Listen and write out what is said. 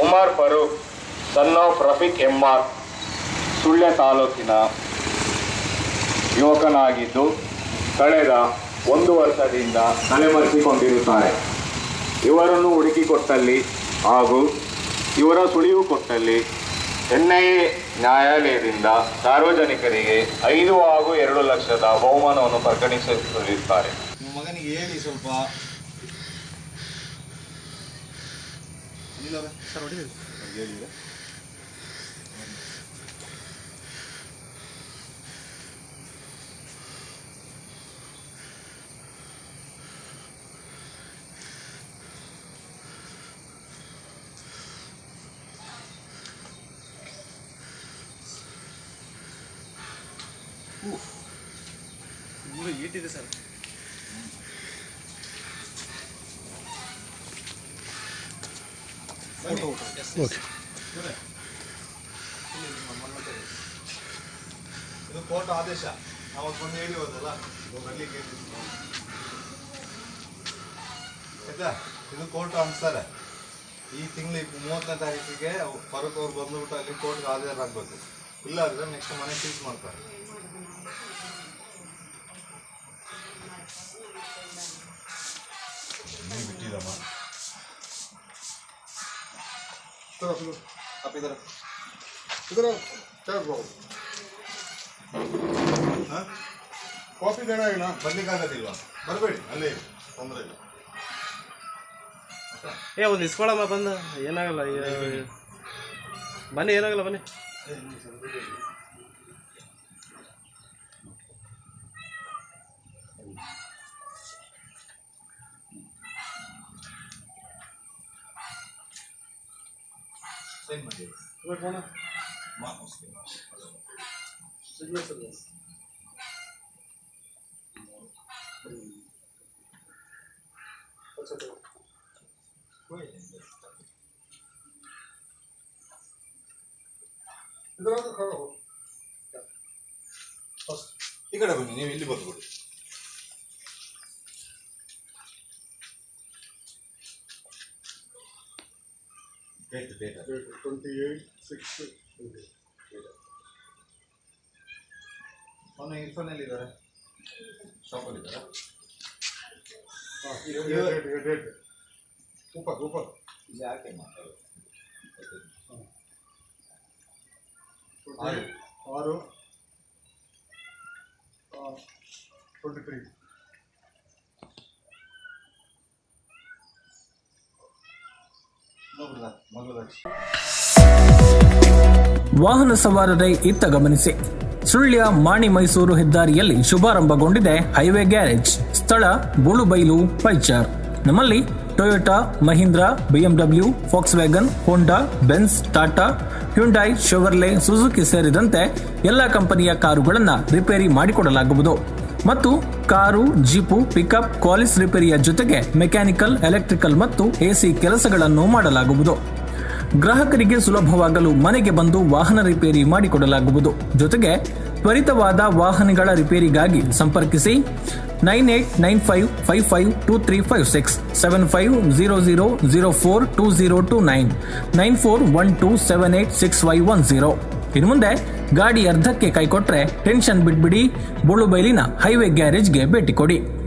Umar Farooq son of Rafiq M R Sullia ತಾಲೂಕಿನ ಯುವಕನಾಗಿದ್ದು ಕಳೆದ ಒಂದು ವರ್ಷದಿಂದ ತಲೆಮರೆಸಿಕೊಂಡಿರುತ್ತಾರೆ ಇವರನ್ನು ಹುಡುಕಿಕೊಟ್ಟಲ್ಲಿ ಹಾಗೂ ಇವರ ಸುಳಿವು ಕೊಟ್ಟಲ್ಲಿ ಎನ್ಐಎ ನ್ಯಾಯಾಲಯದಿಂದ ಸಾರ್ವಜನಿಕರಿಗೆ ಐದು ಹಾಗೂ ಎರಡು ಲಕ್ಷದ ಬಹುಮಾನವನ್ನು ಪ್ರಕಟಿಸುತ್ತಿರುತ್ತಾರೆ ನಿಮ್ಮ ಮಗನಿಗೆ ಹೇಳಿ ಸ್ವಲ್ಪ ಸರ್ ಹೇಳಿದ್ರೆ ಈಟಿದೆ ಸರ್ ಇದು ಕೋರ್ಟ್ ಆದೇಶ ನಾವು ಬಂದು ಹೇಳಿ ಹೋದಲ್ಲ ಬರ್ಲಿಕ್ಕೆ ಆಯ್ತಾ ಇದು ಕೋರ್ಟ್ ಅನ್ಸ್ತಾರೆ ಈ ತಿಂಗಳು ಮೂವತ್ತನೇ ತಾರೀಕಿಗೆ ಫರೂಕ್ ಅವ್ರು ಬಂದ್ಬಿಟ್ಟು ಅಲ್ಲಿ ಕೋರ್ಟ್ಗೆ ಹಾಜರಾಗಬೇಕು ಇಲ್ಲ ಅಂದ್ರೆ ನೆಕ್ಸ್ಟ್ ಮನೆ ಸೀಸ್ ಮಾಡ್ತಾರೆ ನೀವು ಬಿಟ್ಟಿದಮ್ಮ ಹಾಕಿದಾರೆ इधर आओ, क्या बाबू ಹಾಂ कॉफी देना है ना ಬರ್ಲಿಕ್ಕಾಗತ್ತಿಲ್ವಾ ಬರಬೇಡಿ ಅಲ್ಲೇ ಇರಿ. ತೊಂದರೆ ಇಲ್ಲ ಏ ಒಂದು ಇಸ್ಕೊಳಮ್ಮ ಬಂದು ಏನಾಗಲ್ಲ ಏ- ಬನ್ನಿ ಏನಾಗಲ್ಲ ಬನ್ನಿ ಸೈನ್ ಮಾಡಿ ಮಾ- इधर आओ खड़ा हो ಈ ಕಡೆ ಬನ್ನಿ ನೀವು ಇಲ್ಲಿ ಬಂದ್ಬಿಡಿ date date twenty eight six ಅವನು ಇರ್ಫೋನಲ್ಲಿ ಇದ್ದಾರೆ ಶಾಪಲ್ಲಿ ಇದ್ದಾರೆ हाँ ये डेट ये डेट ऊपर ऊपर ಇದು ಯಾಕೆ ಮಾತಾಡೋದು आरो आरो ट्वेंटी थ्री ಇನ್ನೊಬ್ರದ ಮಗಳದಾಕ್ಷಿ ವಾಹನ ಸವಾರರೇ ಇತ್ತ ಗಮನಿಸಿ ಸುಳ್ಯ ಮಾಣಿ ಮೈಸೂರು ಹೆದ್ದಾರಿಯಲ್ಲಿ ಶುಭಾರಂಭಗೊಂಡಿದೆ ಹೈವೇ ಗ್ಯಾರೇಜ್ ಸ್ಥಳ ಬುಳುಬೈಲು ಪೈಚಾರ್ ನಮ್ಮಲ್ಲಿ Toyota Mahindra BMW Volkswagen Honda Benz Tata Hyundai Chevrolet Suzuki ಸೇರಿದಂತೆ ಎಲ್ಲ ಕಂಪನಿಯ ಕಾರುಗಳನ್ನು ರಿಪೇರಿ ಮಾಡಿಕೊಡಲಾಗುವುದು ಮತ್ತು ಕಾರು ಜೀಪು ಪಿಕಪ್ ಕಾಲಿಸ್ ರಿಪೇರಿಯ ಜೊತೆಗೆ ಮೆಕ್ಯಾನಿಕಲ್ ಎಲೆಕ್ಟ್ರಿಕಲ್ ಮತ್ತು ಎಸಿ ಕೆಲಸಗಳನ್ನು ಮಾಡಲಾಗುವುದು ಗ್ರಾಹಕರಿಗೆ ಸುಲಭವಾಗಲು ಮನೆಗೆ ಬಂದು ವಾಹನ ರಿಪೇರಿ ಮಾಡಿಕೊಡಲಾಗುವುದು ಜೊತೆಗೆ ತ್ವರಿತವಾದ ವಾಹನಗಳ ರಿಪೇರಿಗಾಗಿ ಸಂಪರ್ಕಿಸಿ nine eight nine five five five two three five six seven five zero zero zero four two zero two nine nine four one two seven eight six five one zero ಇನ್ನು ಮುಂದೆ ಗಾಡಿ ಅರ್ಧಕ್ಕೆ ಕೈಕೊಟ್ರೆ tension ಬಿಟ್ಬಿಡಿ ಬುಳುಬೈಲಿನ highway ಗ್ಯಾರೇಜ್ಗೆ ಭೇಟಿ ಕೊಡಿ